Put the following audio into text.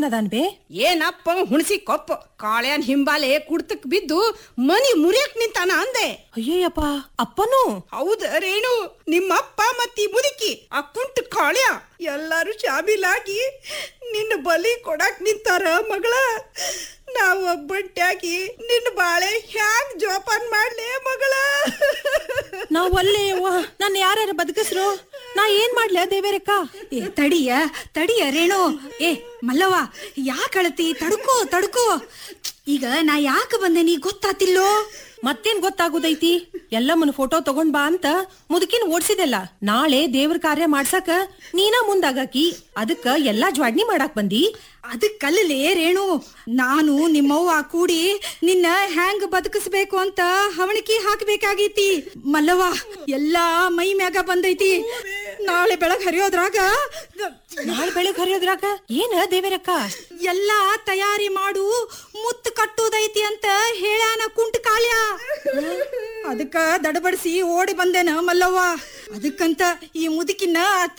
ಸುಮ್ನದಾನ್ ಬೇ ಏನಪ್ಪ ಹುಣಸಿ ಕೊಪ್ಪ ಕಾಳ್ಯಾನ್ ಹಿಂಬಾಲೆ ಕುಡ್ತಕ್ ಬಿದ್ದು ಮನಿ ಮುರಿಯಕ್ ನಿಂತಾನ ಅಂದೆ ಅಯ್ಯಯ್ಯಪ್ಪ ಅಪ್ಪನು ಹೌದ ರೇಣು ನಿಮ್ಮಪ್ಪ ಮತ್ತಿ ಮುದುಕಿ ಆ ಕುಂಟ ಕಾಳ್ಯ ಎಲ್ಲಾರು ಶಾಮಿಲಾಗಿ ನಿನ್ನ ಬಲಿ ಕೊಡಾಕ್ ನಿಂತಾರ ಮಗಳ ನಾವು ಒಬ್ಬಂಟ್ಯಾಗಿ ನಿನ್ನ ಬಾಳೆ ಹ್ಯಾಂಗ್ ಜೋಪಾನ್ ಮಾಡ್ಲೆ ಮಗಳ ನಾವ್ ಅಲ್ಲೇ ಅವ್ವ ನನ್ನ ಯಾರ್ಯಾರ ಬದುಕಿಸ್ರು ನಾ ಏನ್ ಮಾಡ್ಲ ದೇವೇರಕ್ಕ ಏ ತಡಿಯ ತಡಿಯ ರೇಣು ಏ ಮಲ್ಲವ್ವ ಯಾಕೆ ಅಳತಿ ತಡ್ಕೋ ತಡ್ಕೋ ಈಗ ನಾ ಯಾಕೆ ಬಂದೇನಿ ಗೊತ್ತಾತಿಲ್ಲೋ ಮತ್ತೇನ್ ಗೊತ್ತಾಗುದೈತಿ ಎಲ್ಲಮ್ಮನ ಫೋಟೋ ತಗೊಂಡ್ ಬಾ ಅಂತ ಮುದುಕಿನ ಓಡ್ಸಿದೆಲ್ಲ ನಾಳೆ ದೇವ್ರ ಕಾರ್ಯ ಮಾಡ್ಸಕ ನೀನ ಮುಂದಾಗಾಕಿ ಅದಕ್ಕ ಎಲ್ಲಾ ಜ್ವಾಡ್ನಿ ಮಾಡಾಕ್ ಬಂದಿ ಅದಕ್ಕಲ್ಲೇ ರೇಣು ನಾನು ನಿಮ್ಮವ್ವ ಕೂಡಿ ನಿನ್ನ ಹ್ಯಾಂಗ್ ಬದುಕಿಸ್ಬೇಕು ಅಂತ ಹವಣಿಕೆ ಹಾಕ್ಬೇಕಾಗೈತಿ ಮಲ್ಲವ್ವ ಎಲ್ಲಾ ಮೈ ಮ್ಯಾಗ ಬಂದೈತಿ ನಾಳೆ ಬೆಳಗ್ ಹರಿಯೋದ್ರಾಗ ನಾಳೆ ಬೆಳಗ್ ಹರಿಯೋದ್ರಾಗ ಏನ ದೇವೇರಕ್ಕ ಎಲ್ಲಾ ತಯಾರಿ ಮಾಡು ಮುತ್ತು ಕಟ್ಟುದೈತಿ ಅಂತ ಹೇಳ್ಯಾನ ಕುಂಟ ಕಾಲ್ಯ ಅದಕ್ಕ ದಡಬಡಿಸಿ ಓಡಿ ಬಂದೇನ ಮಲ್ಲವ್ವ ಅದಕ್ಕಂತ ಈ ಮುದುಕಿನ